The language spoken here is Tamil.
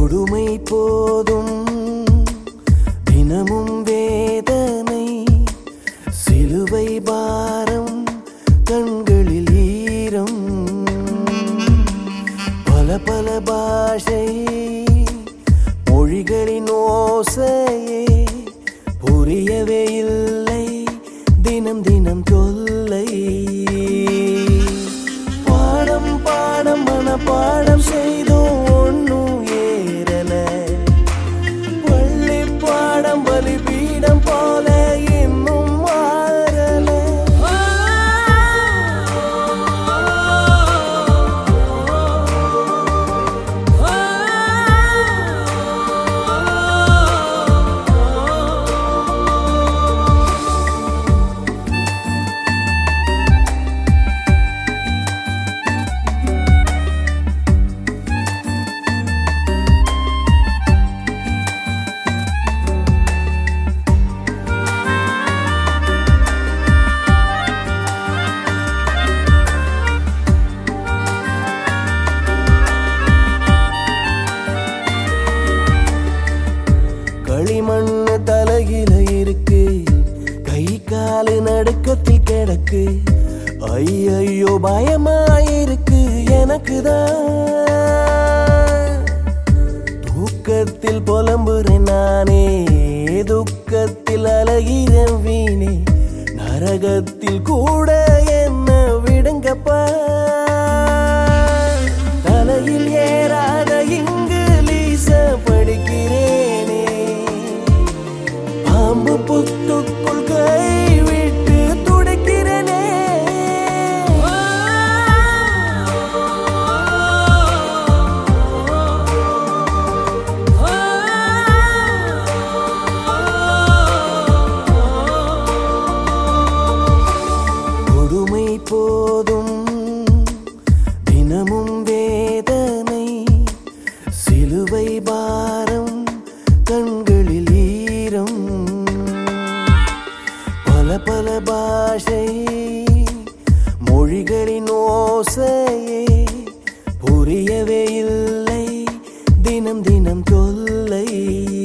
கொடுமை போதும் தினமும் வேதனை சிலுவை பாரம் கண்களில் ஈரம் பல பல பாஷை மொழிகளின் ஓசையே புரியவே இல்லை தினம் தினம் தொல்லை பாடம் பாடம் மன பாடம் செய்தோம் ஒன்னும் ஏறல பள்ளி பாடம் பலிபீடம் போல இன்னும் மாறல களிமண்ணு தலையில இருக்கு கை காலு நடுக்கத்தில் கிடக்கு ஐயையோ பயமாயிருக்கு எனக்குதான் தூக்கத்தில் புலம்புறேன் நானே துக்கத்தில் அழகிறேன் வீணே நரகத்தில் கூட என்ன விடுங்கப்பா தலையில் ஏறாத இங்கிலீஷ படிக்கிறேனே பாம்பு புத்துக்குள் கை விட்டு துடைக்கிறேனே கொடுமை போதும் தினமும் வேதனை சிலுவை பாரம் கண்களில் ஈரம் பல பல பாஷை மொழிகளின் ஓசையே புரியவே இல்லை தினம் தினம் தொல்லை